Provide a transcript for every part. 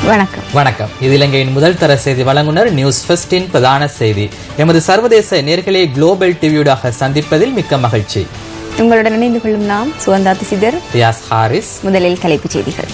வணக்கம் வணக்கம் இது இலங்கையின் முதல் தர செய்தி வழங்குனர் நியூஸ் ஃபர்ஸ்டின் பிரதான செய்தி எமது சர்வதேச நேர்களை குளோபல் டிவியூடாக சந்திப்பதில் மிக்க மகிழ்ச்சி உங்களுடன் இணைந்து கொள்ளும் நாம் சுகந்தா திசிதர் ரியாஸ் ஹாரிஸ் முதலில் தலைப்புச் செய்திகள்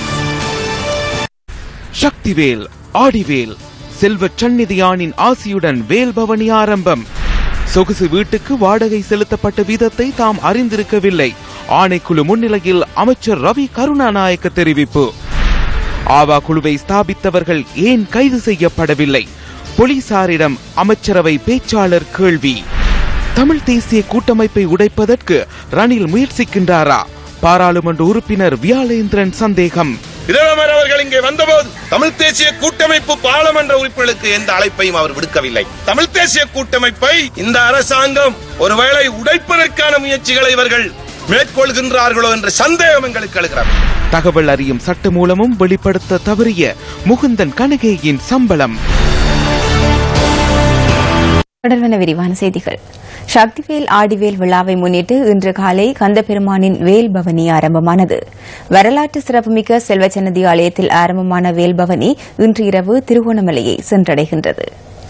சக்திவேல் ஆடிவேல் செல்வச் சந்நிதியானின் ஆசியுடன் வேல் பவனி ஆரம்பம் சொகுசு வீட்டுக்கு வாடகை செலுத்தப்பட்ட விதத்தை தாம் அறிந்திருக்கவில்லை ஆணைக்குழு முன்னிலையில் அமைச்சர் ரவி கருணாநாயக்க தெரிவிப்பு ஆவா குழுவை ஸ்தாபித்தவர்கள் ஏன் கைது செய்யப்படவில்லை போலீசாரிடம் அமைச்சரவை பேச்சாளர் கேள்வி தமிழ் தேசிய கூட்டமைப்பை உடைப்பதற்கு ரணில் முயற்சிக்கின்றாரா பாராளுமன்ற உறுப்பினர் வியாளேந்திரன் சந்தேகம் பிரதமர் அவர்கள் இங்கே வந்தபோது தமிழ் தேசிய கூட்டமைப்பு பாராளுமன்ற உறுப்பினர்களுக்கு எந்த அழைப்பையும் அவர் விடுக்கவில்லை தமிழ் தேசிய கூட்டமைப்பை இந்த அரசாங்கம் ஒருவேளை உடைப்பதற்கான முயற்சிகளை இவர்கள் மேற்கொள்கின்றார்களோ என்ற சந்தேகம் எங்களுக்கு எழுகிறது தகவல் அறியும் சட்ட மூலமும் வெளிப்படுத்த தவறிய முகுந்தன் கனகேயின் சம்பளம் தொடர்வன விரிவான செய்திகள் சக்திவேல் ஆடிவேல் விழாவை முன்னிட்டு இன்று காலை கந்தபெருமானின் வேல் பவனி ஆரம்பமானது வரலாற்று சிறப்புமிக்க செல்வச்சன்னதி ஆலயத்தில் ஆரம்பமான வேல் பவனி இன்று இரவு திருகோணமலையை சென்றடைகின்றது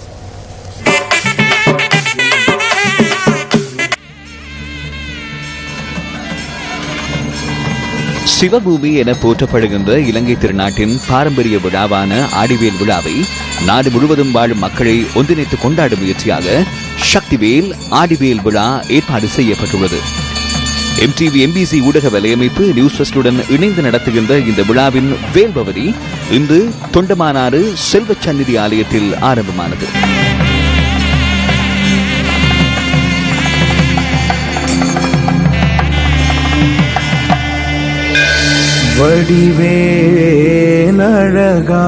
சிவபூமி என போற்றப்படுகின்ற இலங்கை திருநாட்டின் பாரம்பரிய விழாவான ஆடிவேல் விழாவை நாடு முழுவதும் வாழும் மக்களை ஒன்றிணைத்து கொண்டாடும் முயற்சியாக சக்திவேல் ஆடிவேல் விழா ஏற்பாடு செய்யப்பட்டுள்ளது எம்டிவி எம்பிசி ஊடக வலையமைப்பு நியூஸ் ஃபர்ஸ்டுடன் இணைந்து நடத்துகின்ற இந்த விழாவின் வேல்பவரி இன்று தொண்டமானாறு செல்வச் சந்நிதி ஆலயத்தில் ஆரம்பமானது வடிவேலழகா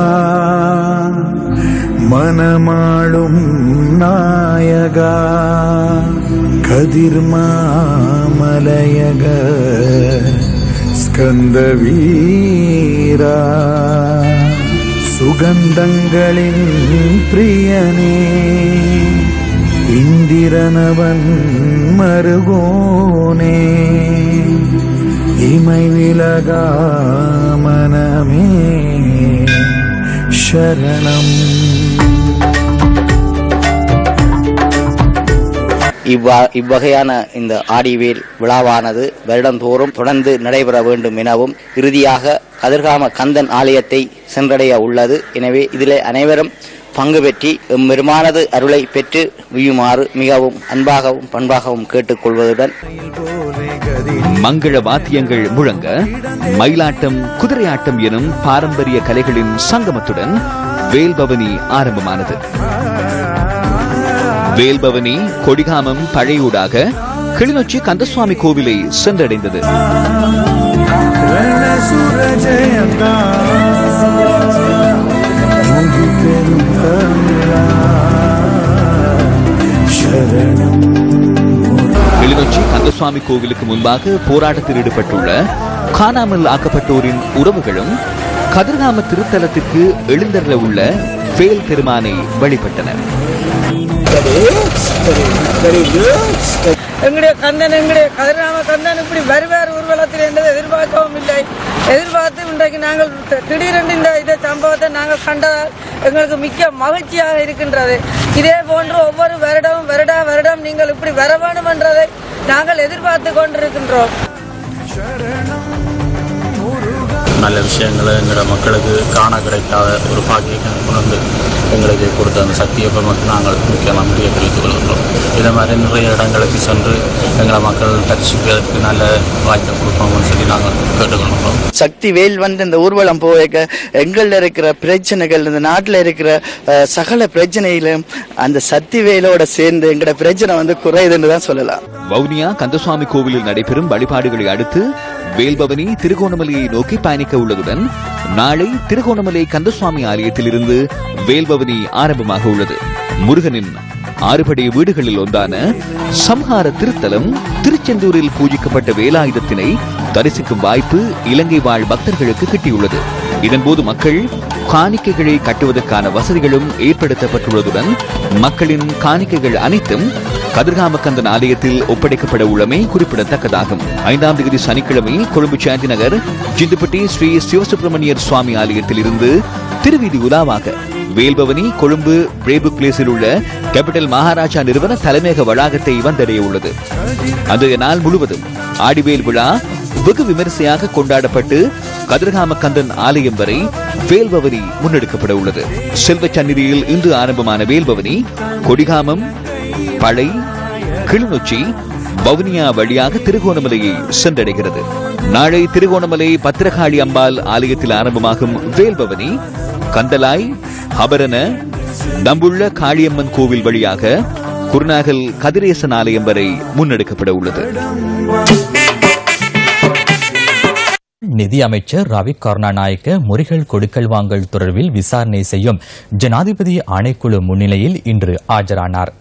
மனமாளும் நாயகா கதிர்மாமலையக ஸ்கந்தவீரா சுகந்தங்களின் பிரியனே இந்திரனவன் மருகோனே இமை விலகா மனமே சரணம் இவ்வா இவ்வகையான இந்த ஆடிவேல் விழாவானது வருடந்தோறும் தொடர்ந்து நடைபெற வேண்டும் எனவும் இறுதியாக கதிர்காம கந்தன் ஆலயத்தை சென்றடைய உள்ளது எனவே இதிலே அனைவரும் பங்கு பெற்றி எம்பெருமானது அருளை பெற்று வியுமாறு மிகவும் அன்பாகவும் பண்பாகவும் கேட்டுக்கொள்வதுடன் மங்கள வாத்தியங்கள் முழங்க மயிலாட்டம் குதிரையாட்டம் எனும் பாரம்பரிய கலைகளின் சங்கமத்துடன் வேல்பவனி ஆரம்பமானது வேல்பவனி கொடிகாமம் பழையூடாக கிளிநொச்சி கந்தசுவாமி கோவிலை சென்றடைந்தது ரணசுர ஜெயங்கா முகி பெரும் தமிழா சரணம் கிளிநொச்சி கந்தசுவாமி கோவிலுக்கு முன்பாக போராட்டத்தில் ஈடுபட்டுள்ள காணாமல் ஆக்கப்பட்டோரின் உறவுகளும் கதிர்காம திருத்தலத்திற்கு எழுந்தருள உள்ள வேல் பெருமானை வழிபட்டனர் எங்களுடைய கந்தன் எங்களுடைய கதிராம கந்தன் இப்படி வருவார் ஊர்வலத்தில் என்பதை எதிர்பார்க்கவும் இல்லை எதிர்பார்த்து இன்றைக்கு நாங்கள் தி- திடீரென்று இந்த இந்த சம்பவத்தை நாங்கள் கண்டதால் எங்களுக்கு மிக்க மகிழ்ச்சியாக இருக்கின்றது இதே போன்று ஒவ்வொரு வருடமும் வருடா வருடம் நீங்கள் இப்படி வர வேண்டும் என்றதை நாங்கள் எதிர்பார்த்து கொண்டிருக்கின்றோம் நல்ல விஷயங்களை எங்களோட மக்களுக்கு காண கிடைக்காத ஒரு பாக்கியத்தை கொண்டு எங்களுக்கு கொடுத்த அந்த சக்தியை மட்டும் நாங்கள் முக்கிய நன்றியை தெரிவித்துக் கொள்கின்றோம் இதே மாதிரி நிறைய இடங்களுக்கு சென்று எங்களை மக்கள் தரிசிப்பதற்கு நல்ல வாய்ப்பை கொடுப்போம்னு சொல்லி நாங்கள் கேட்டுக்கொள்கிறோம் சக்தி வேல் வந்து இந்த ஊர்வலம் போக எங்கள்ல இருக்கிற பிரச்சனைகள் இந்த நாட்டில் இருக்கிற அஹ், சகல பிரச்சனையிலும் அந்த சக்தி வேலோட சேர்ந்து எங்களோட பிரச்சனை வந்து குறையுதுன்னு தான் சொல்லலாம் வவுனியா கந்தசுவாமி கோவிலில் நடைபெறும் வழிபாடுகளை அடுத்து வேல்பவனி திருகோணமலையை நோக்கி பயணிக்க உள்ளதுடன் நாளை திருகோணமலை கந்தசுவாமி ஆலயத்தில் இருந்து வேல்பவனி ஆரம்பமாக உள்ளது முருகனின் ஆறுபடை வீடுகளில் ஒன்றான சம்ஹார திருத்தலம் திருச்செந்தூரில் பூஜிக்கப்பட்ட வேலாயுதத்தினை தரிசிக்கும் வாய்ப்பு இலங்கை வாழ் பக்தர்களுக்கு கிட்டியுள்ளது இதன்போது மக்கள் காணிக்கைகளை கட்டுவதற்கான வசதிகளும் ஏற்படுத்தப்பட்டுள்ளதுடன் மக்களின் காணிக்கைகள் அனைத்தும் கதிர்காமக்கந்தன் ஆலயத்தில் ஒப்படைக்கப்பட உள்ளமை குறிப்பிடத்தக்கதாகும் ஐந்தாம் தேதி சனிக்கிழமை கொழும்பு சாந்தி நகர் ஜிந்துப்பட்டி ஸ்ரீ சிவசுப்பிரமணியர் சுவாமி ஆலயத்தில் இருந்து திருவீதி உலாவாக வேல்பவனி கொழும்பு பிரேபு பிளேஸில் உள்ள கேபிட்டல் மகாராஜா நிறுவன தலைமையக வளாகத்தை வந்தடைய உள்ளது அன்றைய நாள் முழுவதும் ஆடிவேல் விழா வெகு விமரிசையாக கொண்டாடப்பட்டு கதிர்காம கந்தன் ஆலயம் வரை வேல்பவனி முன்னெடுக்கப்பட உள்ளது செல்வ சந்நிதியில் இன்று ஆரம்பமான வேல்பவனி கொடிகாமம் பழை கிளிநொச்சி வவுனியா வழியாக திருகோணமலையை சென்றடைகிறது நாளை திருகோணமலை பத்திரகாளி அம்பாள் ஆலயத்தில் ஆரம்பமாகும் வேல்பவனி கந்தலாய் ஹபரன நம்புள்ள காளியம்மன் கோவில் வழியாக குருநாகல் கதிரேசன் ஆலயம் வரை முன்னெடுக்கப்பட உள்ளது நிதி அமைச்சர் ரவி கருணாநாயக்க முறிகள் கொடுக்கல் வாங்கல் தொடர்பில் விசாரணை செய்யும் ஜனாதிபதி ஆணைக்குழு முன்னிலையில் இன்று ஆஜரானார்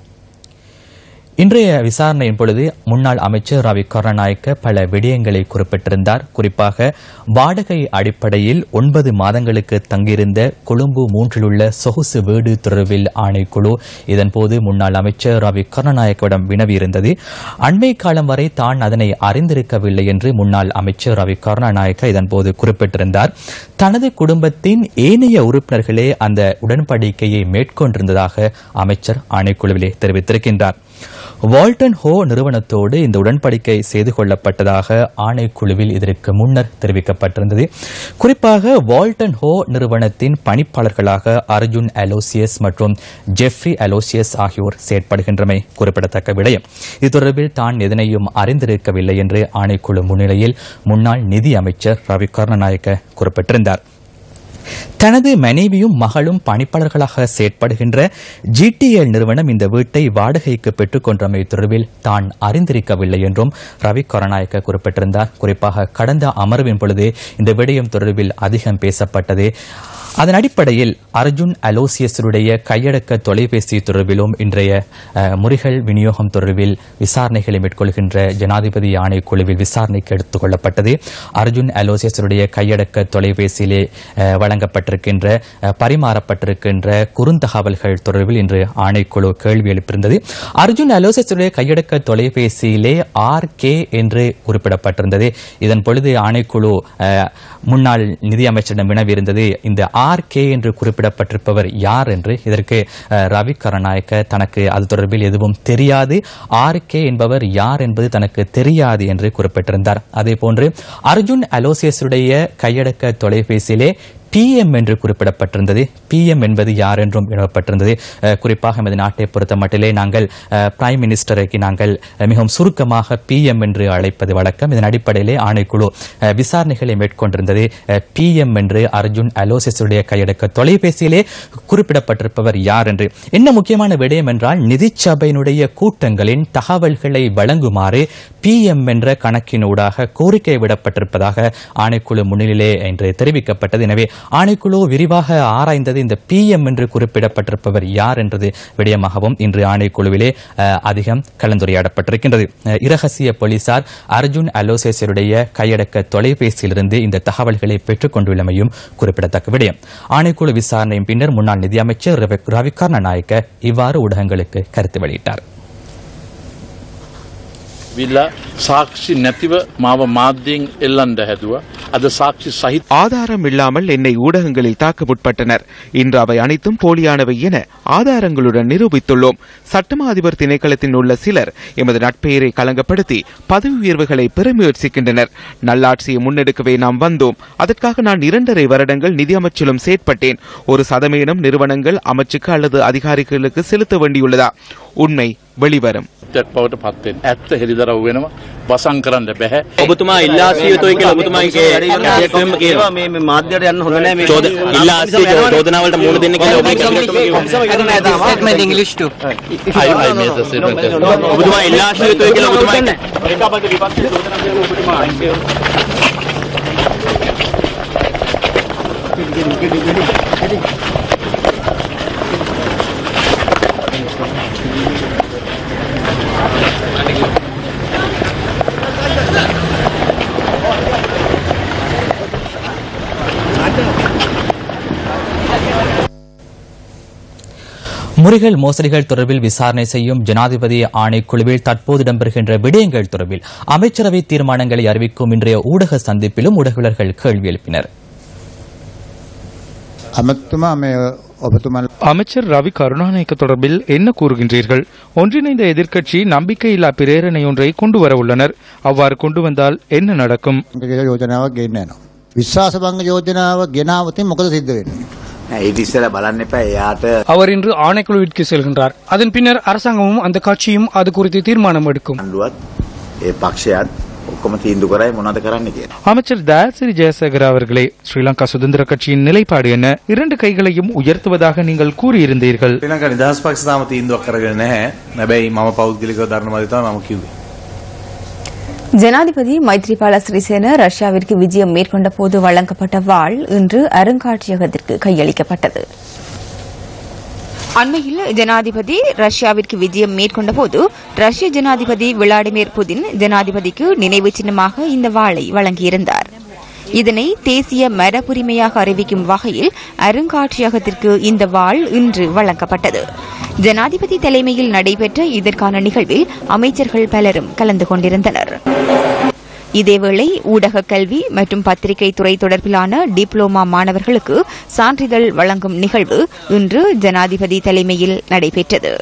இன்றைய விசாரணையின் பொழுது முன்னாள் அமைச்சர் ரவி கருணாநாயக்க பல விடயங்களை குறிப்பிட்டிருந்தார் குறிப்பாக வாடகை அடிப்படையில் ஒன்பது மாதங்களுக்கு தங்கியிருந்த கொழும்பு மூன்றில் உள்ள சொகுசு வீடு தொடர்பில் ஆணைக்குழு இதன்போது முன்னாள் அமைச்சர் ரவி கருணாநாயக்கவிடம் வினவியிருந்தது அண்மை காலம் வரை தான் அதனை அறிந்திருக்கவில்லை என்று முன்னாள் அமைச்சர் ரவி கருணாநாயக்க இதன்போது குறிப்பிட்டிருந்தார் தனது குடும்பத்தின் ஏனைய உறுப்பினர்களே அந்த உடன்படிக்கையை மேற்கொண்டிருந்ததாக அமைச்சர் ஆணைக்குழுவிலே தெரிவித்திருக்கின்றார் வால்டன் ஹோ நிறுவனத்தோடு இந்த உடன்படிக்கை செய்து கொள்ளப்பட்டதாக ஆணைக்குழுவில் இதற்கு முன்னர் தெரிவிக்கப்பட்டிருந்தது குறிப்பாக வால்டன் ஹோ நிறுவனத்தின் பணிப்பாளர்களாக அர்ஜுன் அலோசியஸ் மற்றும் ஜெஃப்ரி அலோசியஸ் ஆகியோர் செயற்படுகின்றமை குறிப்பிடத்தக்க விடயம் இது தொடர்பில் தான் எதனையும் அறிந்திருக்கவில்லை என்று ஆணைக்குழு முன்னிலையில் முன்னாள் நிதி அமைச்சர் ரவி கருணாநாயக்க குறிப்பிட்டிருந்தார் தனது மனைவியும் மகளும் பணிப்பாளர்களாக செயற்படுகின்ற ஜிடிஎல் நிறுவனம் இந்த வீட்டை வாடகைக்கு பெற்றுக் கொண்டமை தொடர்பில் தான் அறிந்திருக்கவில்லை என்றும் ரவி கருணாயக்க குறிப்பிட்டிருந்தார் குறிப்பாக கடந்த அமர்வின் பொழுது இந்த விடயம் தொடர்பில் அதிகம் பேசப்பட்டது அதன் அடிப்படையில் அர்ஜுன் அலோசியஸருடைய கையடக்க தொலைபேசி தொடர்பிலும் இன்றைய அஹ், முறிகள் விநியோகம் தொடர்பில் விசாரணைகளை மேற்கொள்கின்ற ஜனாதிபதி ஆணைக்குழுவில் விசாரணைக்கு எடுத்துக் கொள்ளப்பட்டது அர்ஜுன் அலோசியஸருடைய கையடக்க தொலைபேசியிலே அஹ், வழங்கப்பட்டிருக்கின்ற அஹ், பரிமாறப்பட்டிருக்கின்ற குறுந்தகவல்கள் தொடர்பில் இன்று ஆணைக்குழு கேள்வி எழுப்பியிருந்தது அர்ஜுன் அலோசியஸருடைய கையடக்க தொலைபேசியிலே ஆர் கே என்று குறிப்பிடப்பட்டிருந்தது இதன் பொழுது ஆணைக்குழு அஹ், முன்னாள் நிதியமைச்சரிடம் வினவியிருந்தது இந்த ஆர் கே என்று குறிப்பிடப்பட்டிருப்பவர் யார் என்று இதற்கு அஹ், ரவி கருணாயக்க தனக்கு அது தொடர்பில் எதுவும் தெரியாது ஆர் கே என்பவர் யார் என்பது தனக்கு தெரியாது என்று குறிப்பிட்டிருந்தார் அதேபோன்று அர்ஜுன் அலோசியஸுடைய கையடக்க தொலைபேசியிலே பிஎம் என்று குறிப்பிடப்பட்டிருந்தது பிஎம் என்பது யார் என்றும் வினவப்பட்டிருந்தது அஹ், குறிப்பாக நமது நாட்டை பொறுத்த மட்டிலே நாங்கள் அஹ், பிரைம் மினிஸ்டருக்கு நாங்கள் அஹ், மிகவும் சுருக்கமாக பிஎம் என்று அழைப்பது வழக்கம் இதன் அடிப்படையிலே ஆணைக்குழு அஹ், விசாரணைகளை மேற்கொண்டிருந்தது பிஎம் என்று அர்ஜுன் அலோசிஸுடைய கையடக்க தொலைபேசியிலே குறிப்பிடப்பட்டிருப்பவர் யார் என்று என்ன முக்கியமான விடயம் என்றால் நிதிச்சபையினுடைய கூட்டங்களின் தகவல்களை வழங்குமாறு பிஎம் என்ற கணக்கினூடாக கோரிக்கை விடப்பட்டிருப்பதாக ஆணைக்குழு முன்னிலையிலே இன்று தெரிவிக்கப்பட்டது எனவே ஆணைக்குழு விரிவாக ஆராய்ந்தது இந்த பிஎம் என்று குறிப்பிடப்பட்டிருப்பவர் யார் என்றது விடயமாகவும் இன்று ஆணைக்குழுவிலே அஹ், அதிகம் கலந்துரையாடப்பட்டிருக்கின்றது அஹ், இரகசிய போலீசார் அர்ஜுன் அலோசேசருடைய கையடக்க தொலைபேசியிலிருந்து இந்த தகவல்களை பெற்றுக் கொண்டுள்ளமையும் குறிப்பிடத்தக்க விடயம் ஆணைக்குழு விசாரணையின் பின்னர் முன்னாள் நிதியமைச்சர் ரவி- ரவிகர்ண நாயக்க இவ்வாறு ஊடகங்களுக்கு கருத்து வெளியிட்டார் විල්ලා සාක්ෂි නැතිව මාව මාධ්‍යයෙන් එල්ලන්ඩ හැදුව අද සාක්ෂි සහිත ஆதாரம் இல்லாமல் என்னை ஊடகங்களில் தாக்க முற்பட்டனர் இன்று அவை அனைத்தும் போலியானவை என ஆதாரங்களுடன் நிரூபித்துள்ளோம் சட்டமா அதிபர் திணைக்களத்தில் உள்ள சிலர் எமது நட்பெயரை களங்கப்படுத்தி பதவி உயர்வுகளை பெற முயற்சிக்கின்றனர் நல்லாட்சியை முன்னெடுக்கவே நாம் வந்தோம் அதற்காக நான் இரண்டரை வருடங்கள் நிதியமைச்சிலும் செயற்பட்டேன் ஒரு சதமேனம் நிறுவனங்கள் அமைச்சுக்கு அல்லது அதிகாரிகளுக்கு செலுத்த வேண்டியுள்ளதா உண்மை வெளிவரும் තැත් බවට පත්වෙන් ඇත්ත හෙළිදරව් වෙනවා වසං කරන්න බැහැ ඔබතුමා ඉල්ලා සිටිය යුතුයි කියලා ඔබතුමාගේ කැපීම කියනවා මේ මේ මාධ්‍යයට යන්න හොඳ නැහැ මේ චෝද ඉල්ලා සිටිය චෝදනාවලට මුහුණ දෙන්න කියලා ඔබ ඉංග්‍රීසි ටු ඔබතුමා ඉල්ලා සිටිය යුතුයි කියලා ඔබතුමා முறிகள் மோசடிகள் தொடர்பில் விசாரணை செய்யும் ஜனாதிபதி ஆணைக்குழுவில் தற்போது இடம்பெறுகின்ற விடயங்கள் தொடர்பில் அமைச்சரவை தீர்மானங்களை அறிவிக்கும் இன்றைய ஊடக சந்திப்பிலும் ஊடகவியலர்கள் கேள்வி எழுப்பினர் අමත්තුමා මේ ඔබතුමන් அமைச்சர் ரவி கருணாநாயக்க தொடர்பில் என்ன கூறுகின்றீர்கள் ஒன்றிணைந்த எதிர்க்கட்சி நம்பிக்கையில்லா பிரேரணை ஒன்றை கொண்டு வர உள்ளனர் அவ்வாறு கொண்டு வந்தால் என்ன நடக்கும் යෝජනාවක් ගෙන්න යනවා. විශ්වාස භංග යෝජනාව ගෙනාවතින් මොකද සිද්ධ වෙන්නේ. ඊට ඉස්සෙල්ලා බලන්න එපා එයාට அவர் இன்று ஆணைக்குழுவிற்கு செல்கின்றார் அதன் பின்னர் அரசாங்கமும் அந்த கட்சியும் அது குறித்து தீர்மானம் எடுக்கும் ආණ්ඩුවත් ඒ පක්ෂයත් ඔක්කොම තීන්දුව කරයි මොනවද කරන්න කියලා. அமைச்சர் தயாசிரி ஜெயசேகர அவர்களே ஸ்ரீலங்கா சுதந்திர கட்சியின் நிலைப்பாடு என்ன இரண்டு கைகளையும் உயர்த்துவதாக நீங்கள் கூறியிருந்தீர்கள் ශ්‍රී ලංකා නිදහස් පක්ෂ තාම තීන්දුවක් කරගෙන නැහැ. හැබැයි මම පෞද්ගලිකව දරන මත තමයි මම කිව්වේ. ஜனாதிபதி மைத்ரிபால சிறிசேன ரஷ்யாவிற்கு விஜயம் மேற்கொண்ட போது வழங்கப்பட்ட வாள் இன்று அருங்காட்சியகத்திற்கு கையளிக்கப்பட்டது அண்மையில் ஜனாதிபதி ரஷ்யாவிற்கு விஜயம் மேற்கொண்ட போது ரஷ்ய ஜனாதிபதி விளாடிமிர் புதின் ஜனாதிபதிக்கு நினைவு சின்னமாக இந்த வாளை வழங்கியிருந்தார் இதனை தேசிய மரபுரிமையாக அறிவிக்கும் வகையில் அருங்காட்சியகத்திற்கு இந்த வாள் இன்று வழங்கப்பட்டது ஜனாதிபதி தலைமையில் நடைபெற்ற இதற்கான நிகழ்வில் அமைச்சர்கள் பலரும் கலந்து கொண்டிருந்தனர் இதேவேளை ஊடக கல்வி மற்றும் பத்திரிகை துறை தொடர்பிலான டிப்ளோமா மாணவர்களுக்கு சான்றிதழ் வழங்கும் நிகழ்வு இன்று ஜனாதிபதி தலைமையில் நடைபெற்றது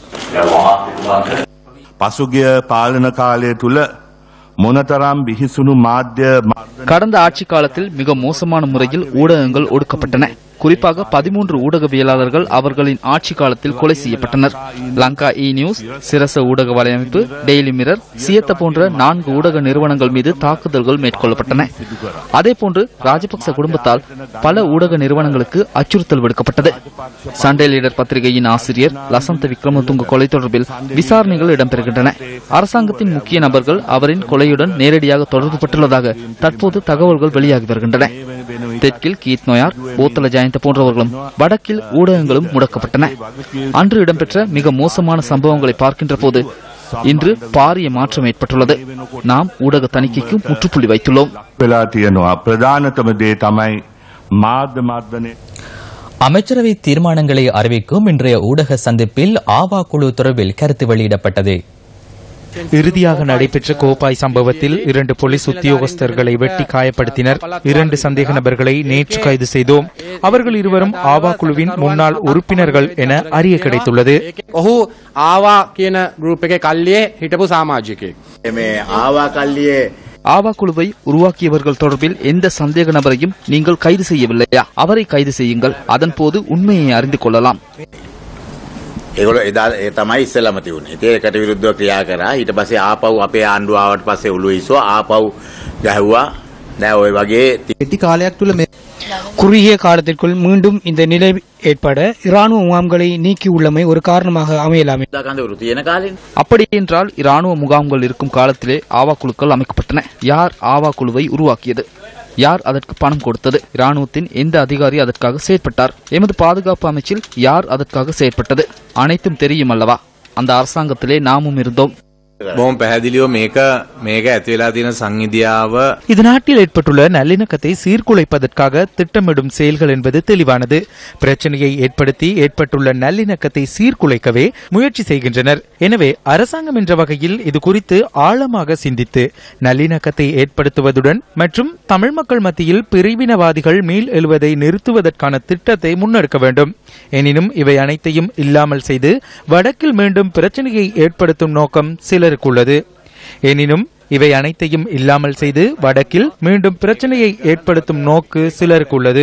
පසුගිය පාලන කාලය තුළ මොනතරම් බිහිසුණු මාධ්‍ය கடந்த ஆட்சி காலத்தில் மிக மோசமான முறையில் ஊடகங்கள் ஒடுக்கப்பட்டன குறிப்பாக பதிமூன்று ஊடகவியலாளர்கள் அவர்களின் ஆட்சி காலத்தில் கொலை செய்யப்பட்டனர் லங்கா இ நியூஸ் சிரச ஊடக வலையமைப்பு டெய்லி மிரர் சியத்த போன்ற நான்கு ஊடக நிறுவனங்கள் மீது தாக்குதல்கள் மேற்கொள்ளப்பட்டன அதேபோன்று ராஜபக்ச குடும்பத்தால் பல ஊடக நிறுவனங்களுக்கு அச்சுறுத்தல் விடுக்கப்பட்டது சண்டே லீடர் பத்திரிகையின் ஆசிரியர் லசந்த விக்ரமதுங்க கொலை தொடர்பில் விசாரணைகள் இடம்பெறுகின்றன அரசாங்கத்தின் முக்கிய நபர்கள் அவரின் கொலையுடன் நேரடியாக தொடர்புபட்டுள்ளதாக தற்போது தகவல்கள் வெளியாகி வருகின்றன தெற்கில் கீத் நோயார் போத்தல ஜெயந்த போன்றவர்களும் வடக்கில் ஊடகங்களும் முடக்கப்பட்டன அன்று இடம்பெற்ற மிக மோசமான சம்பவங்களை பார்க்கின்ற போது இன்று பாரிய மாற்றம் ஏற்பட்டுள்ளது நாம் ஊடக தணிக்கைக்கு முற்றுப்புள்ளி வைத்துள்ளோம் වෙලා තියෙනවා ප්‍රධානතම දේ තමයි මාධ්‍ය මර්ධනය அமைச்சரவை தீர்மானங்களை அறிவிக்கும் இன்றைய ஊடக சந்திப்பில் ஆவா குழு தொடர்பில் கருத்து வெளியிடப்பட்டது இறுதியாக நடைபெற்ற கோப்பாய் சம்பவத்தில் இரண்டு போலீஸ் உத்தியோகஸ்தர்களை வெட்டி காயப்படுத்தினர் இரண்டு சந்தேக நபர்களை நேற்று கைது செய்தோம் அவர்கள் இருவரும் ஆவா குழுவின் முன்னாள் உறுப்பினர்கள் என அறிய கிடைத்துள்ளது ඔහු ආවා කියන ගරුප් එක කල්ලියේ හිටපු සාමාජිකයෙක්. මේ ආවා කල්ලියේ ஆவா குழுவை உருவாக்கியவர்கள் தொடர்பில் எந்த சந்தேக நபரையும் நீங்கள் கைது செய்யவில்லையா அவரை கைது செய்யுங்கள் அதன் போது உண்மையை அறிந்து கொள்ளலாம் ඒගොල්ලෝ එදා ඒ තමයි ඉස්සෙල්ලම තිබුණේ. ඉතින් ඒකට විරුද්ධව ක්‍රියා කරා. ඊට පස්සේ ආපහු අපේ ආණ්ඩුව ආවට පස්සේ ඔළුව ඉස්සුවා ආපහු ගැහුවා. දැන් ওই වගේ எட்டி காலයක් තුළ குறுகிய காலத்திற்குள் மீண்டும் இந்த நிலை ஏற்பட இராணுவ முகாம்களை நீக்கியுள்ளமை ஒரு காரணமாக அமையலாமே කඳවුරු තියෙන කාලෙ அப்படி என்றால் இராணுவ முகாம்கள் இருக்கும் காலத்திலே ஆவா குழுக்கள் அமைக்கப்பட்டன யார் ஆவா குழுவை உருவாக்கியது யார் அதற்கு பணம் கொடுத்தது இராணுவத்தின் எந்த அதிகாரி அதற்காக செயற்பட்டார் எமது பாதுகாப்பு அமைச்சில் யார் அதற்காக செயற்பட்டது அனைத்தும் தெரியும் அல்லவா அந்த அரசாங்கத்திலே நாமும் இருந்தோம் බොහොම පැහැදිලිව මේක මේක ඇති වෙලා තියෙන සංවිධියාව இது நாட்டில் ஏற்பட்டுள்ள நல்லிணக்கத்தை சீர்குலைப்பதற்காக திட்டமிடும் செயல்கள் என்பது தெளிவானது பிரச்சனையை ஏற்படுத்தி ஏற்பட்டுள்ள நல்லிணக்கத்தை சீர்குலைக்கவே முயற்சி செய்கின்றனர் எனவே அரசாங்கம் என்ற வகையில் இது குறித்து ஆழமாக சிந்தித்து நல்லிணக்கத்தை ஏற்படுத்துவதுடன் மற்றும் தமிழ் மக்கள் மத்தியில் பிரிவினவாதிகள் மீள் எழுவதை நிறுத்துவதற்கான திட்டத்தை முன்னெடுக்க வேண்டும் எனினும் இவை அனைத்தையும் இல்லாமல் செய்து வடக்கில் மீண்டும் பிரச்சனையை ஏற்படுத்தும் நோக்கம் சிலருக்கு உள்ளது எனினும் இவை அனைத்தையும் இல்லாமல் செய்து வடக்கில் மீண்டும் பிரச்சனையை ஏற்படுத்தும் நோக்கு சிலருக்கு உள்ளது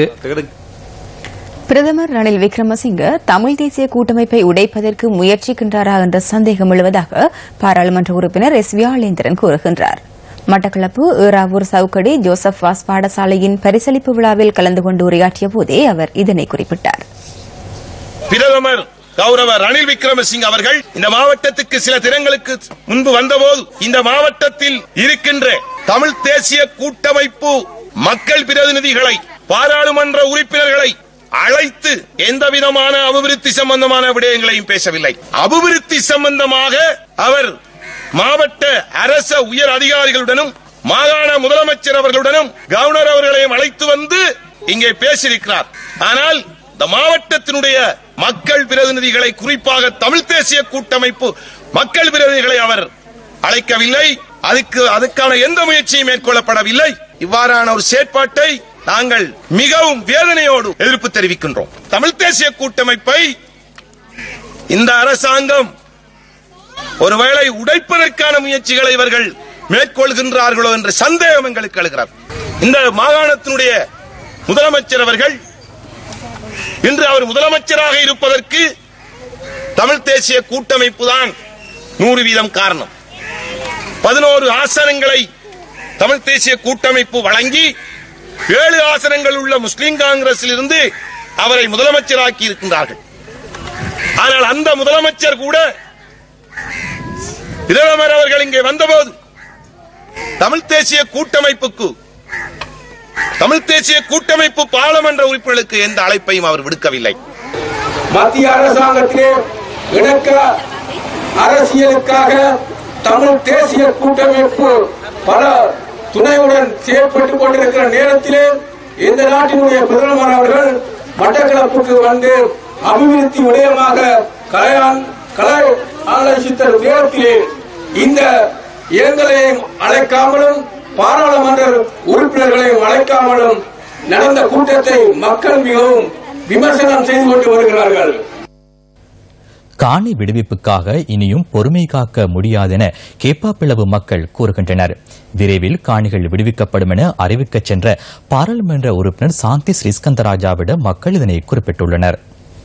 பிரதமர் ரணில் விக்ரமசிங்க தமிழ் தேசிய கூட்டமைப்பை உடைப்பதற்கு முயற்சிக்கின்றாரா என்ற சந்தேகம் எழுவதாக பாராளுமன்ற உறுப்பினர் எஸ் வியாளேந்திரன் கூறுகின்றார் மட்டக்களப்பு ஏறாவூர் சவுக்கடி ஜோசப் வாஸ் பாடசாலையின் பரிசளிப்பு விழாவில் கலந்து கொண்டு உரையாற்றிய போதே அவர் இதனை குறிப்பிட்டார் பிரதமர் கௌரவ ரணில் விக்ரமசிங் அவர்கள் இந்த மாவட்டத்துக்கு சில தினங்களுக்கு முன்பு வந்தபோது இந்த மாவட்டத்தில் இருக்கின்ற தமிழ் தேசிய கூட்டமைப்பு மக்கள் பிரதிநிதிகளை பாராளுமன்ற உறுப்பினர்களை அழைத்து எந்த விதமான அபிவிருத்தி சம்பந்தமான விடயங்களையும் பேசவில்லை அபிவிருத்தி சம்பந்தமாக அவர் மாவட்ட அரச உயர் அதிகாரிகளுடனும் மாகாண முதலமைச்சர் அவர்களுடனும் கவர்னர் அவர்களையும் அழைத்து வந்து இங்கே பேசியிருக்கிறார் ஆனால் இந்த மாவட்டத்தினுடைய மக்கள் பிரதிநிதிகளை குறிப்பாக தமிழ் தேசிய கூட்டமைப்பு மக்கள் பிரதிநிதிகளை அவர் அழைக்கவில்லை அதுக்கு அதுக்கான எந்த முயற்சியும் மேற்கொள்ளப்படவில்லை இவ்வாறான ஒரு செயற்பாட்டை நாங்கள் மிகவும் வேதனையோடு எதிர்ப்பு தெரிவிக்கின்றோம் தமிழ் தேசிய கூட்டமைப்பை இந்த அரசாங்கம் ஒருவேளை உடைப்பதற்கான முயற்சிகளை இவர்கள் மேற்கொள்கின்றார்களோ என்ற சந்தேகம் எங்களுக்கு எழுகிறது இந்த மாகாணத்தினுடைய முதலமைச்சர் அவர்கள் இன்று அவர் முதலமைச்சராக இருப்பதற்கு தமிழ் தேசிய கூட்டமைப்பு தான் நூறு வீதம் காரணம் பதினோரு ஆசனங்களை தமிழ் தேசிய கூட்டமைப்பு வழங்கி ஏழு ஆசனங்கள் உள்ள முஸ்லிம் காங்கிரஸில் இருந்து அவரை முதலமைச்சராக்கி இருக்கின்றார்கள் ஆனால் அந்த முதலமைச்சர் கூட பிரதமர் அவர்கள் இங்கே வந்தபோது தமிழ் தேசிய கூட்டமைப்புக்கு தமிழ் தேசிய கூட்டமைப்பு பாராளுமன்ற உறுப்பினர்களுக்கு எந்த அழைப்பையும் அவர் விடுக்கவில்லை மத்திய அரசாங்கத்திலே இணக்க அரசியலுக்காக தமிழ் தேசிய கூட்டமைப்பு பல துணையுடன் செயற்பட்டுக் கொண்டிருக்கிற நேரத்திலே இந்த நாட்டினுடைய பிரதமர் அவர்கள் மட்டக்களப்புக்கு வந்து அபிவிருத்தி விடயமாக கலையான் கலை ஆலோசித்த நேரத்திலே இந்த எங்களையும் அழைக்காமலும் பாராளுமன்ற உறுப்பினர்களையும் அழைக்காமலும் நடந்த கூட்டத்தை மக்கள் மிகவும் விமர்சனம் செய்து கொண்டு வருகிறார்கள் காணி விடுவிப்புக்காக இனியும் பொறுமை காக்க முடியாதென கேப்பாப்பிளவு மக்கள் கூறுகின்றனர் விரைவில் காணிகள் விடுவிக்கப்படும் என அறிவிக்கச் சென்ற பாராளுமன்ற உறுப்பினர் சாந்தி ஸ்ரீஸ்கந்தராஜாவிடம் மக்கள் இதனை குறிப்பிட்டுள்ளனர்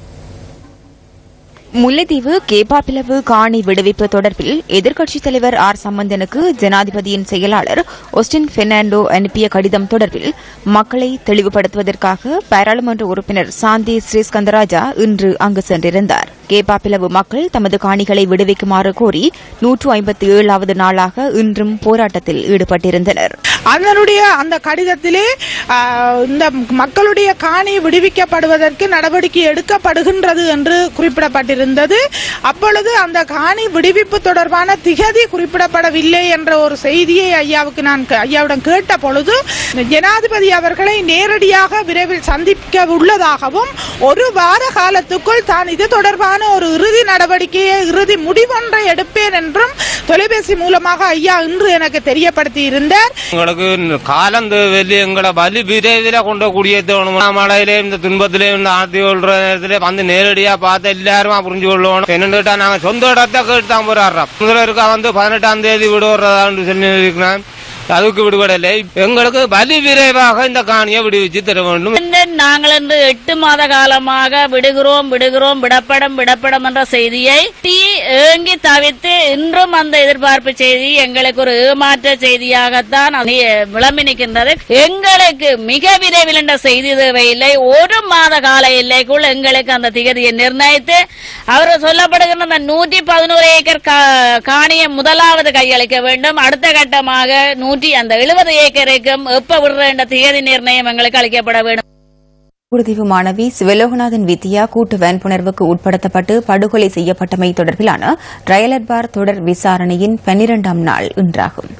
முல்லைத்தீவு கேப்பாப்பிளவு காணி விடுவிப்பு தொடர்பில் எதிர்க்கட்சித் தலைவர் ஆர் சம்பந்தனுக்கு ஜனாதிபதியின் செயலாளர் ஒஸ்டின் பெர்னாண்டோ அனுப்பிய கடிதம் தொடர்பில் மக்களை தெளிவுபடுத்துவதற்காக பாராளுமன்ற உறுப்பினர் சாந்தி ஸ்ரீஸ்கந்தராஜா இன்று அங்கு சென்றிருந்தார் கேப்பாப்பிளவு மக்கள் தமது காணிகளை விடுவிக்குமாறு கோரி நூற்று ஐம்பத்தி ஏழாவது நாளாக இன்றும் போராட்டத்தில் ஈடுபட்டிருந்தனர் அதனுடைய அந்த கடிதத்திலே ஆ, இந்த மக்களுடைய காணி விடுவிக்கப்படுவதற்கு நடவடிக்கை எடுக்கப்படுகின்றது என்று குறிப்பிடப்பட்டிருந்தது அப்பொழுது அந்த காணி விடுவிப்பு தொடர்பான திகதி குறிப்பிடப்படவில்லை என்ற ஒரு செய்தியை ஐயாவுக்கு நான் கே- ஐயாவிடம் கேட்ட பொழுது ஜனாதிபதி அவர்களை நேரடியாக விரைவில் சந்திக்க உள்ளதாகவும் ஒரு வார காலத்துக்குள் தான் இது தொடர்பான ஒரு இறுதி நடவடிக்கையை இறுதி முடிவொன்றை எடுப்பேன் என்றும் தொலைபேசி மூலமாக ஐயா இன்று எனக்கு தெரியப்படுத்தி இருந்தார் எங்களுக்கு இந்த காலம் வெளி எங்களை வலி விரைவில் கொண்டு கூடிய தோணும் மழையிலேயும் இந்த துன்பத்திலேயும் இந்த ஆத்தி கொள்ற நேரத்திலே வந்து நேரடியா பார்த்து எல்லாருமா புரிஞ்சு கொள்ளணும் என்னன்னு கேட்டா நாங்க சொந்த இடத்தை கேட்டு தான் போராடுறோம் முதலருக்கா வந்து பதினெட்டாம் தேதி விடுவதான்னு சொல்லி இருக்கிறேன் அதுக்கு விடுபடலை எங்களுக்கு வலி விரைவாக இந்த காணியை விடுவிச்சு தர வேண்டும் இந்த நாங்கள் இன்று எட்டு மாத காலமாக விடுகிறோம் விடுகிறோம் விடப்படும் விடப்படும் என்ற செய்தியை டீ ஏங்கி தவிர்த்து இன்றும் அந்த எதிர்பார்ப்பு செய்தி எங்களுக்கு ஒரு ஏமாற்ற செய்தியாகத்தான் அது விளம்பி நிற்கின்றது எங்களுக்கு மிக விரைவில் என்ற செய்தி தேவையில்லை ஒரு மாத கால எல்லைக்குள் எங்களுக்கு அந்த திகதியை நிர்ணயித்து அவர் சொல்லப்படுகின்ற அந்த நூற்றி பதினோரு ஏக்கர் கா- காணியை முதலாவது கையளிக்க வேண்டும் அடுத்த கட்டமாக நூற்றி அந்த எழுபது ஏக்கருக்கும் எப்ப விடுற என்ற திகதி நிர்ணயம் எங்களுக்கு அளிக்கப்பட வேண்டும் குருதீவு மாணவி சிவலோகநாதன் வித்யா கூட்டு வன்புணர்வுக்கு உட்படுத்தப்பட்டு படுகொலை செய்யப்பட்டமை தொடர்பிலான ட்ரையலட் பார் தொடர் விசாரணையின் பன்னிரண்டாம் நாள் இன்றாகும்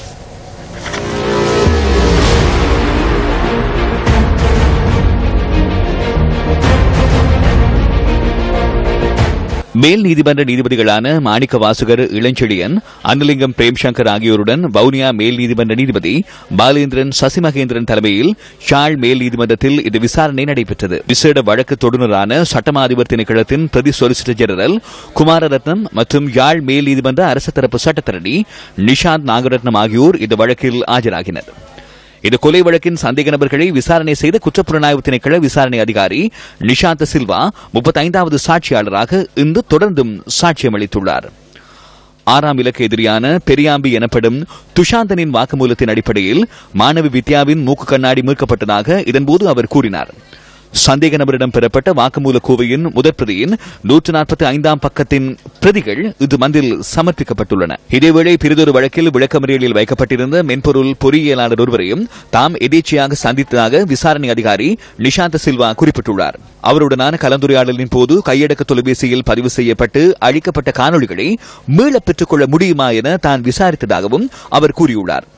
மேல் நீதிமன்ற நீதிபதிகளான மாணிக்க வாசுகர் இளஞ்செழியன் அன்னலிங்கம் பிரேம்சங்கர் ஆகியோருடன் வவுனியா மேல் நீதிமன்ற நீதிபதி பாலேந்திரன் சசிமகேந்திரன் தலைமையில் ஷாழ் மேல் நீதிமன்றத்தில் இந்த விசாரணை நடைபெற்றது விசேட வழக்கு தொடுநரான சட்டமா அதிபர் திணைக்களத்தின் பிரதி சொலிசிட்டர் ஜெனரல் குமாரரத்னம் மற்றும் யாழ் மேல் நீதிமன்ற அரசு தரப்பு சட்டத்தரணி நிஷாந்த் நாகரத்னம் ஆகியோர் இந்த வழக்கில் ஆஜராகினர் இந்த கொலை வழக்கின் சந்தேக நபர்களை விசாரணை செய்த குற்றப்புலனாய்வு திணைக்கள விசாரணை அதிகாரி நிஷாந்த சில்வா முப்பத்தைந்தாவது சாட்சியாளராக இன்று தொடர்ந்தும் சாட்சியம் அளித்துள்ளார் ஆறாம் இலக்கு எதிரியான பெரியாம்பி எனப்படும் துஷாந்தனின் வாக்குமூலத்தின் அடிப்படையில் மாணவி வித்யாவின் மூக்கு கண்ணாடி மீட்கப்பட்டதாக இதன்போது அவர் கூறினார் சந்தேக நபரிடம் பெறப்பட்ட வாக்குமூல கோவையின் முதற் பிரதியின் நூற்று நாற்பத்தி ஐந்தாம் பக்கத்தின் பிரதிகள் இது மந்தில் சமர்ப்பிக்கப்பட்டுள்ளன இதேவேளை பிரிதொரு வழக்கில் விளக்கமறியலில் வைக்கப்பட்டிருந்த மென்பொருள் பொறியியலாளர் ஒருவரையும் தாம் எதேச்சையாக சந்தித்ததாக விசாரணை அதிகாரி நிஷாந்த சில்வா குறிப்பிட்டுள்ளார் அவருடனான கலந்துரையாடலின் போது கையடக்க தொலைபேசியில் பதிவு செய்யப்பட்டு அழிக்கப்பட்ட காணொளிகளை மீளப் பெற்றுக் கொள்ள முடியுமா என தான் விசாரித்ததாகவும் அவர் கூறியுள்ளார்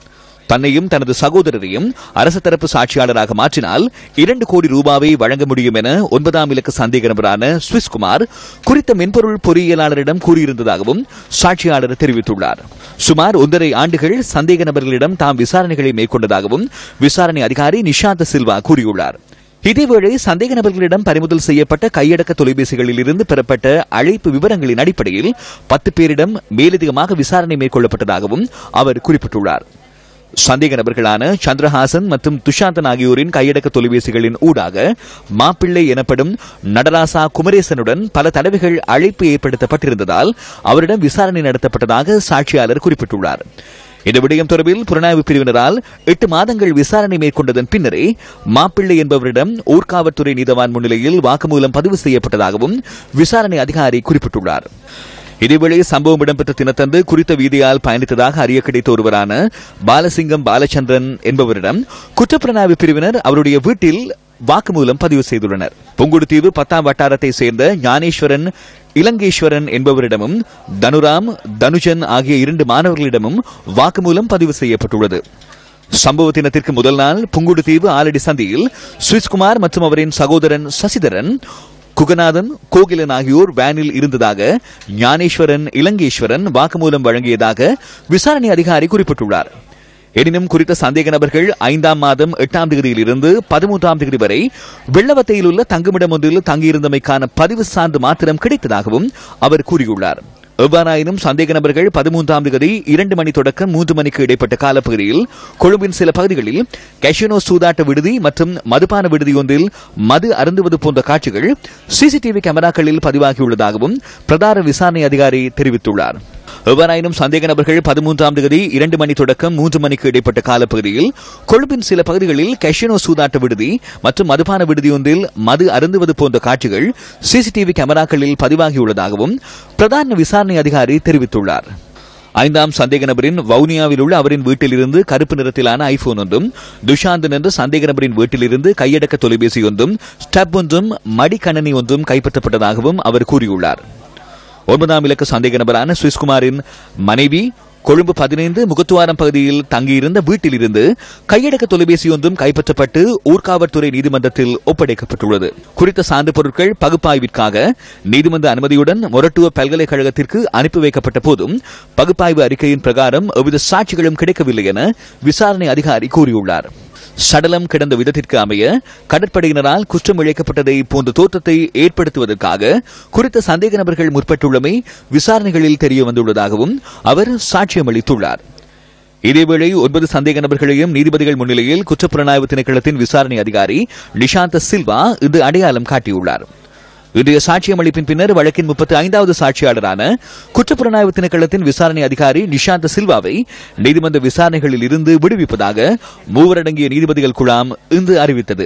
தன்னையும் தனது சகோதரரையும் அரசு தரப்பு சாட்சியாளராக மாற்றினால் இரண்டு கோடி ரூபாவை வழங்க முடியும் என ஒன்பதாம் இலக்க சந்தேக நபரான சுவிஸ் குமார் குறித்த மென்பொருள் பொறியியலாளரிடம் கூறியிருந்ததாகவும் சாட்சியாளர் தெரிவித்துள்ளார் சுமார் ஒன்றரை ஆண்டுகள் சந்தேக நபர்களிடம் தாம் விசாரணைகளை மேற்கொண்டதாகவும் விசாரணை அதிகாரி நிஷாந்த சில்வா கூறியுள்ளார் இதேவேளை சந்தேக நபர்களிடம் பறிமுதல் செய்யப்பட்ட கையடக்க தொலைபேசிகளில் இருந்து பெறப்பட்ட அழைப்பு விவரங்களின் அடிப்படையில் பத்து பேரிடம் மேலதிகமாக விசாரணை மேற்கொள்ளப்பட்டதாகவும் அவர் குறிப்பிட்டுள்ளார் சந்தேக நபர்களான சந்திரஹாசன் மற்றும் துஷாந்தன் ஆகியோரின் கையடக்க தொலைபேசிகளின் ஊடாக மாப்பிள்ளை எனப்படும் நடராசா குமரேசனுடன் பல தடவைகள் அழைப்பு ஏற்படுத்தப்பட்டிருந்ததால் அவரிடம் விசாரணை நடத்தப்பட்டதாக சாட்சியாளர் குறிப்பிட்டுள்ளார் இந்த விடயம் தொடர்பில் புலனாய்வு பிரிவினரால் எட்டு மாதங்கள் விசாரணை மேற்கொண்டதன் பின்னரே மாப்பிள்ளை என்பவரிடம் ஊர்காவல்துறை நீதவான் முன்னிலையில் வாக்குமூலம் பதிவு செய்யப்பட்டதாகவும் விசாரணை அதிகாரி குறிப்பிட்டுள்ளார் இதேவேளை சம்பவம் இடம்பெற்ற தினத்தன்று குறித்த வீதியால் பயணித்ததாக அறிய கிடைத்த ஒருவரான பாலசிங்கம் பாலச்சந்திரன் என்பவரிடம் குற்றப்புலனாய்வு பிரிவினர் அவருடைய வீட்டில் வாக்குமூலம் பதிவு செய்துள்ளனர் புங்குடுதீவு பத்தாம் வட்டாரத்தை சேர்ந்த ஞானேஸ்வரன் இலங்கேஸ்வரன் என்பவரிடமும் தனுராம் தனுஜன் ஆகிய இரண்டு மாணவர்களிடமும் வாக்குமூலம் பதிவு செய்யப்பட்டுள்ளது சம்பவ தினத்திற்கு முதல் நாள் புங்குடுதீவு ஆலடி சந்தியில் சுவிஸ்குமார் மற்றும் அவரின் சகோதரன் சசிதரன் குகநாதன் கோகிலன் ஆகியோர் வேனில் இருந்ததாக ஞானேஸ்வரன் இலங்கேஸ்வரன் வாக்குமூலம் வழங்கியதாக விசாரணை அதிகாரி குறிப்பிட்டுள்ளார் எனினும் குறித்த சந்தேக நபர்கள் ஐந்தாம் மாதம் எட்டாம் தேதியில் இருந்து பதிமூன்றாம் தேதி வரை வெள்ளவத்தையில் உள்ள தங்குமிடம் ஒன்றில் தங்கியிருந்தமைக்கான பதிவு சான்று மாத்திரம் கிடைத்ததாகவும் அவர் கூறியுள்ளார் எவ்வாறாயினும் சந்தேக நபர்கள் பதிமூன்றாம் தேதி இரண்டு மணி தொடக்கம் மூன்று மணிக்கு இடைப்பட்ட காலப்பகுதியில் கொழும்பின் சில பகுதிகளில் கேஷினோ சூதாட்ட விடுதி மற்றும் மதுபான விடுதி ஒன்றில் மது அருந்துவது போன்ற காட்சிகள் சிசிடிவி கேமராக்களில் பதிவாகியுள்ளதாகவும் பிரதான விசாரணை அதிகாரி தெரிவித்துள்ளார் எவ்வாறாயினும் சந்தேக நபர்கள் பதிமூன்றாம் தேதி இரண்டு மணி தொடக்கம் மூன்று மணிக்கு இடைப்பட்ட காலப்பகுதியில் கொழும்பின் சில பகுதிகளில் கேஷினோ சூதாட்ட விடுதி மற்றும் மதுபான விடுதி ஒன்றில் மது அருந்துவது போன்ற காட்சிகள் சிசிடிவி கேமராக்களில் பதிவாகியுள்ளதாகவும் பிரதான விசாரணை அதிகாரி தெரிவித்துள்ளார் ஐந்தாம் சந்தேக நபரின் வவுனியாவில் உள்ள அவரின் வீட்டிலிருந்து கருப்பு நிறத்திலான ஐபோன் ஒன்றும் துஷாந்தன் என்ற சந்தேக நபரின் வீட்டிலிருந்து கையடக்க தொலைபேசி ஒன்றும் ஸ்டப் ஒன்றும் மடிக்கணனி ஒன்றும் கைப்பற்றப்பட்டதாகவும் அவர் கூறியுள்ளார் ஒன்பதாம் இலக்க சந்தேக நபரான சுவிஸ்குமாரின் மனைவி கொழும்பு பதினைந்து முகத்துவாரம் பகுதியில் தங்கியிருந்த வீட்டிலிருந்து கையடக்க தொலைபேசி ஒன்றும் கைப்பற்றப்பட்டு ஊர்காவல்துறை நீதிமன்றத்தில் ஒப்படைக்கப்பட்டுள்ளது குறித்த சான்று பொருட்கள் பகுப்பாய்விற்காக நீதிமன்ற அனுமதியுடன் மொரட்டுவ பல்கலைக்கழகத்திற்கு அனுப்பி வைக்கப்பட்ட போதும் பகுப்பாய்வு அறிக்கையின் பிரகாரம் எவ்வித சாட்சிகளும் கிடைக்கவில்லை என விசாரணை அதிகாரி கூறியுள்ளார் சடலம் கிடந்த விதத்திற்கு அமைய கடற்படையினரால் குற்றம் இழைக்கப்பட்டதை போன்ற தோற்றத்தை ஏற்படுத்துவதற்காக குறித்த சந்தேக நபர்கள் முற்பட்டுள்ளமை விசாரணைகளில் தெரிய வந்துள்ளதாகவும் அவர் சாட்சியம் அளித்துள்ளார் இதேவேளை ஒன்பது சந்தேக நபர்களையும் நீதிபதிகள் முன்னிலையில் குற்றப்புலனாய்வு திணைக்களத்தின் விசாரணை அதிகாரி நிஷாந்த சில்வா இன்று அடையாளம் காட்டியுள்ளார் இன்றைய சாட்சியம் அளிப்பின் பின்னர் வழக்கின் முப்பத்தி ஐந்தாவது சாட்சியாளரான குற்றப்புலனாய்வு திணைக்களத்தின் விசாரணை அதிகாரி நிஷாந்த சில்வாவை நீதிமன்ற விசாரணைகளில் இருந்து விடுவிப்பதாக மூவரடங்கிய நீதிபதிகள் குழாம் இன்று அறிவித்தது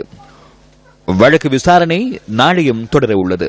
வழக்கு விசாரணை நாளையும் தொடர உள்ளது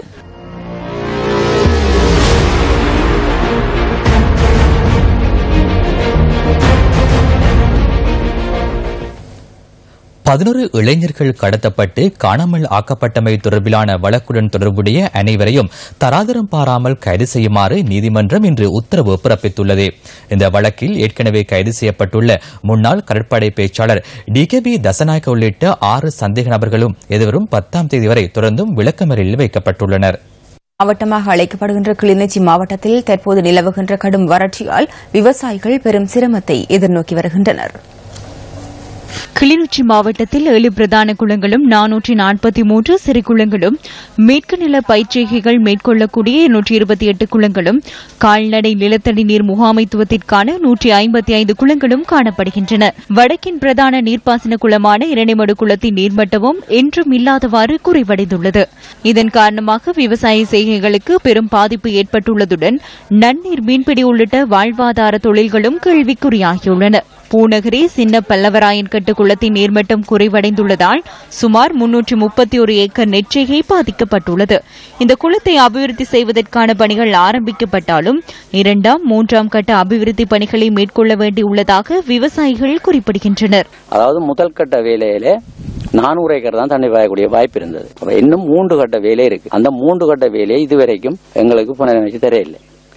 பதினொரு இளைஞர்கள் கடத்தப்பட்டு காணாமல் ஆக்கப்பட்டமை தொடர்பிலான வழக்குடன் தொடர்புடைய அனைவரையும் தராதரம் பாராமல் கைது செய்யுமாறு நீதிமன்றம் இன்று உத்தரவு பிறப்பித்துள்ளது இந்த வழக்கில் ஏற்கனவே கைது செய்யப்பட்டுள்ள முன்னாள் கடற்படை பேச்சாளர் டி கே பி தசநாயக்க உள்ளிட்ட ஆறு சந்தேக நபர்களும் எதிர்வரும் பத்தாம் தேதி வரை தொடர்ந்தும் விளக்கமறியலில் வைக்கப்பட்டுள்ளனர் மாவட்டமாக அழைக்கப்படுகின்ற கிளிநொச்சி மாவட்டத்தில் தற்போது நிலவுகின்ற கடும் வறட்சியால் விவசாயிகள் பெரும் சிரமத்தை எதிர்நோக்கி வருகின்றனர் கிளிநொச்சி மாவட்டத்தில் ஏழு பிரதான குளங்களும் நானூற்றி நாற்பத்தி மூன்று சிறு குளங்களும் மேற்கு நில பயிற்சிகைகள் மேற்கொள்ளக்கூடிய நூற்றி இருபத்தி எட்டு குளங்களும் கால்நடை நிலத்தடி நீர் முகாமைத்துவத்திற்கான நூற்றி ஐம்பத்தி ஐந்து குளங்களும் காணப்படுகின்றன வடக்கின் பிரதான நீர்ப்பாசன குளமான இரணைமடு குளத்தின் நீர்மட்டமும் என்றும் இல்லாதவாறு குறைவடைந்துள்ளது இதன் காரணமாக விவசாய செய்கைகளுக்கு பெரும் பாதிப்பு ஏற்பட்டுள்ளதுடன் நன்னீர் மீன்பிடி உள்ளிட்ட வாழ்வாதார தொழில்களும் கேள்விக்குறியாகியுள்ளன பூநகரி சின்ன பல்லவராயன் கட்டு குளத்தின் நீர்மட்டம் குறைவடைந்துள்ளதால் சுமார் முன்னூற்றி முப்பத்தி ஒரு ஏக்கர் நெற்செய்கை பாதிக்கப்பட்டுள்ளது இந்த குளத்தை அபிவிருத்தி செய்வதற்கான பணிகள் ஆரம்பிக்கப்பட்டாலும் இரண்டாம் மூன்றாம் கட்ட அபிவிருத்தி பணிகளை மேற்கொள்ள வேண்டியுள்ளதாக விவசாயிகள் குறிப்பிடுகின்றனர் அதாவது முதல் கட்ட வேலையில நானூறு ஏக்கர் தான் தண்ணி பாயக்கூடிய வாய்ப்பு இருந்தது அப்ப இன்னும் மூன்று கட்ட வேலை இருக்கு அந்த மூன்று கட்ட வேலையை இதுவரைக்கும் எங்களுக்கு புனரமைச்சு தெரியல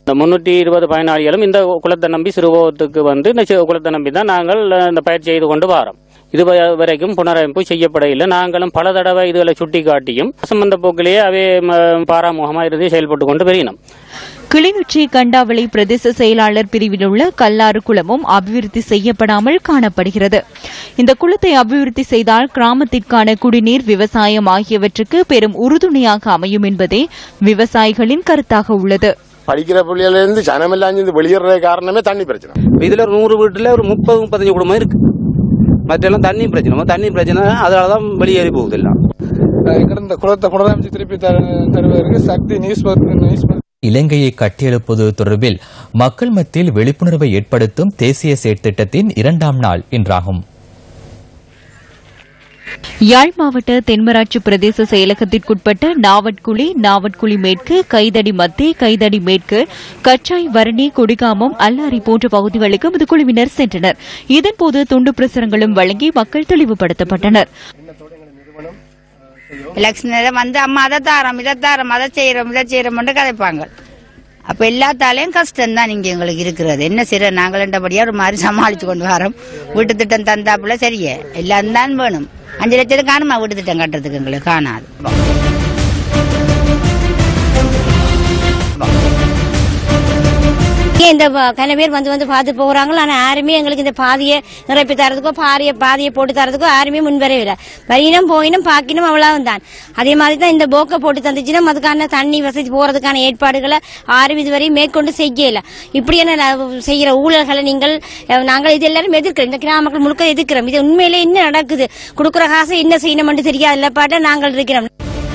இந்த முன்னூற்றி இருபது பயனாளிகளும் இந்த குளத்தை நம்பி சிறுவோத்துக்கு வந்து இந்த சி- குளத்தை நம்பி தான் நாங்கள் அஹ், இந்த பயிர் செய்து கொண்டு வரோம் இது வ- வரைக்கும் புனரமைப்பு செய்யப்பட இல்லை நாங்களும் பல தடவை இதுகளை சுட்டி காட்டியும் சம்பந்த போக்கிலேயே அவை ம, பாராமுகமாக இருந்து செயல்பட்டு கொண்டு வருகிறோம் கிளிநொச்சி கண்டாவளை பிரதேச செயலாளர் பிரிவில் உள்ள கல்லாறு குளமும் அபிவிருத்தி செய்யப்படாமல் காணப்படுகிறது இந்த குளத்தை அபிவிருத்தி செய்தால் கிராமத்திற்கான குடிநீர் விவசாயம் ஆகியவற்றுக்கு பெரும் உறுதுணையாக அமையும் என்பதே விவசாயிகளின் கருத்தாக உள்ளது படிக்கிற பிள்ளையில இருந்து ஜனமெல்லாம் இருந்து வெளியேற காரணமே தண்ணி பிரச்சனை இதுல ஒரு நூறு வீட்டுல ஒரு முப்பது முப்பத்தஞ்சு குடும்பம் இருக்கு மற்றெல்லாம் தண்ணி பிரச்சனை தண்ணி பிரச்சனை அதனாலதான் வெளியேறி போகுது எல்லாம் எங்கிட்ட இந்த குளத்தை புனரமைச்சு திருப்பி தரு தருவதற்கு சக்தி நியூஸ் நியூஸ் இலங்கையை கட்டியெழுப்பது தொடர்பில் மக்கள் மத்தியில் விழிப்புணர்வை ஏற்படுத்தும் தேசிய செயற்திட்டத்தின் இரண்டாம் நாள் இன்றாகும் யாழ் மாவட்ட தென்மராட்சி பிரதேச செயலகத்திற்குட்பட்ட நாவட்குழி நாவட்குழி மேற்கு கைதடி மத்திய கைதடி மேற்கு கச்சாய் வரணி கொடிகாமம் அல்லாரி போன்ற பகுதிகளுக்கு இந்த குழுவினர் சென்றனர் இதன்போது துண்டு பிரசுரங்களும் வழங்கி மக்கள் தெளிவுபடுத்தப்பட்டனர் எலெக்ஷனில் வந்து அம்மா அதை தாரோம் இதை தாரோம் அதை செய்யறோம் இதை செய்யறோம்னு கதைப்பாங்க அப்ப எல்லாத்தாலையும் கஷ்டம் தான் இங்க எங்களுக்கு இருக்கிறது என்ன செய்ய நாங்கள் என்றபடியா ஒரு மாதிரி சமாளிச்சு கொண்டு வரோம் வீட்டு திட்டம் தந்தாப்புல சரியே எல்லாம் தான் வேணும் அஞ்சு லட்சத்துக்கு காணுமா வீட்டு திட்டம் கட்டுறதுக்கு எங்களுக்கு காணாது ஏன் இந்த ப- கன பேர் வந்து வந்து பார்த்து போகிறாங்களோ ஆனால் யாருமே எங்களுக்கு இந்த பாதியை நிரப்பி தரதுக்கோ பாதியை பாதியை போட்டு தரதுக்கோ யாருமே முன்வரவில்லை வரியினம் போயினும் பாக்கினும் அவ்வளவு தான் அதே மாதிரி தான் இந்த போக்கை போட்டு தந்துச்சுன்னா அதுக்கான தண்ணி வசதி போறதுக்கான ஏற்பாடுகளை யாரும் இதுவரை மேற்கொண்டு செய்யல இப்படியான ந- செய்யற ஊழல்களை நீங்கள் அஹ், நாங்கள் இது எல்லாரும் எதிர்க்கிறோம் இந்த கிராம மக்கள் முழுக்க எதிர்க்கிறோம் இது உண்மையிலே என்ன நடக்குது கொடுக்குற காசை என்ன செய்யணும்னு தெரியாத பாட்ட நாங்கள் இருக்கிறோம்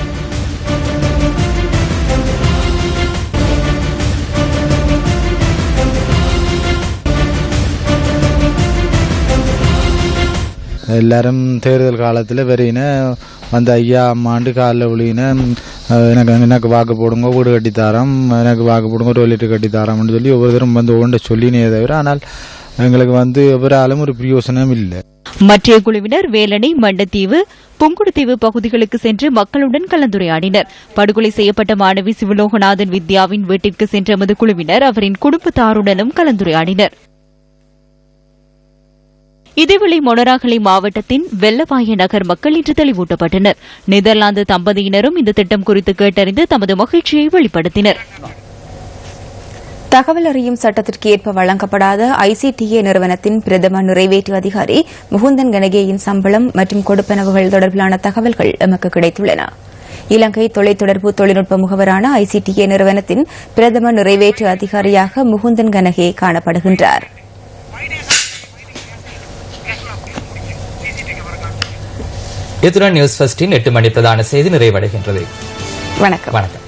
எல்லாரும் தேர்தல் காலத்தில் வெறின வந்து ஐயா அம்மாண்டு காலில் விழின எனக்கு எனக்கு வாக்கு போடுங்க வீடு கட்டித்தாரோம் எனக்கு வாக்கு போடுங்க டொய்லெட் கட்டித்தாரோம்னு சொல்லி ஒவ்வொருத்தரும் வந்து ஒவ்வொன்றை சொல்லினே தவிர ஆனால் எங்களுக்கு வந்து எவராலும் ஒரு பிரயோசனம் இல்லை மற்ற குழுவினர் வேலணை மண்டத்தீவு புங்குடுதீவு பகுதிகளுக்கு சென்று மக்களுடன் கலந்துரையாடினர் படுகொலை செய்யப்பட்ட மாணவி சிவலோகநாதன் வித்யாவின் வீட்டிற்கு சென்ற எமது குழுவினர் அவரின் குடும்பத்தாருடனும் கலந்துரையாடினர் இதேவேளை மொனராகலை மாவட்டத்தின் வெள்ளவாய நகர் மக்கள் இன்று தெளிவூட்டப்பட்டனர் நெதர்லாந்து தம்பதியினரும் இந்த திட்டம் குறித்து கேட்டறிந்து தமது மகிழ்ச்சியை வெளிப்படுத்தினர் தகவல் அறியும் சட்டத்திற்கு ஏற்ப வழங்கப்படாத ஐசிடிஏ நிறுவனத்தின் பிரதம நிறைவேற்று அதிகாரி முகுந்தன் கனகேயின் சம்பளம் மற்றும் கொடுப்பனவுகள் தொடர்பிலான தகவல்கள் எமக்கு கிடைத்துள்ளன இலங்கை தொலைத்தொடர்பு தொழில்நுட்ப முகவரான ஐசிடிஏ நிறுவனத்தின் பிரதம நிறைவேற்று அதிகாரியாக முகுந்தன் கனகே காணப்படுகின்றார் இத்துடன் நியூஸ் ஃபர்ஸ்டின் எட்டு மணி பிரதான செய்தி நிறைவடைகின்றது வணக்கம் வணக்கம்